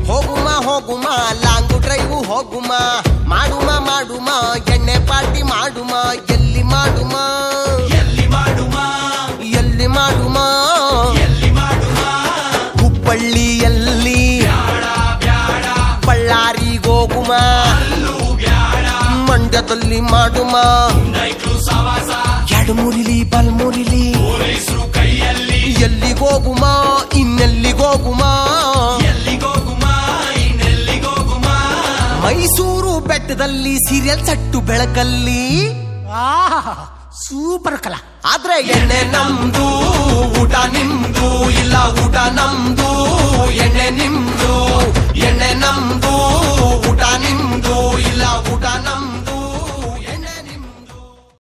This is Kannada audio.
ಹೋಗುಮ ಹೋಗುಮ ಲಾಂಗು ಡ್ರೈವ್ ಹೋಗುಮ ಮಾಡುಮ ಮಾಡುಮ ಎಣ್ಣೆ ಪಾರ್ಟಿ ಮಾಡುಮ ಎಲ್ಲಿ ಮಾಡುಮ ಎಲ್ಲಿ ಮಾಡುಮ ಎಲ್ಲಿ ಮಾಡುಮ ಎಲ್ಲಿ ಮಾಡುಮ ಹುಬ್ಬಳ್ಳಿಯಲ್ಲಿ ಬ್ಯಾಡ ಬ್ಯಾಡ ಬಳ್ಳಾರಿಗೋಗುಮ ಅಲ್ಲೂ ಬ್ಯಾಡ ಮಂಡ್ಯದಲ್ಲಿ ಮಾಡುಮ ನೈಕ್ಲು ಸವಾಸ ಎಡಮುರಿಲಿ ಬಲ್ಮುರಿಲಿ ಪೊಲೀಸರು ಕೈಯಲ್ಲಿ ಎಲ್ಲಿಗೋಗುಮ ಇನ್ನೆಲ್ಲಿಗೋಗುಮ ಎಲ್ಲಿಗೋಗುಮ ಇನ್ನೆಲ್ಲಿಗೋಗುಮ ಮೈಸೂರು ಬೆಟ್ಟದಲ್ಲಿ ಸೀರಿಯಲ್ ಸಟ್ಟು ಬೆಳಕಲ್ಲಿ ಸೂಪರ್ ಕಲಾ ಆದ್ರೆ ಎಣ್ಣೆ ನಮ್ದು ಊಟ ನಿಮ್ದು ಇಲ್ಲ ಊಟ ನಮ್ದು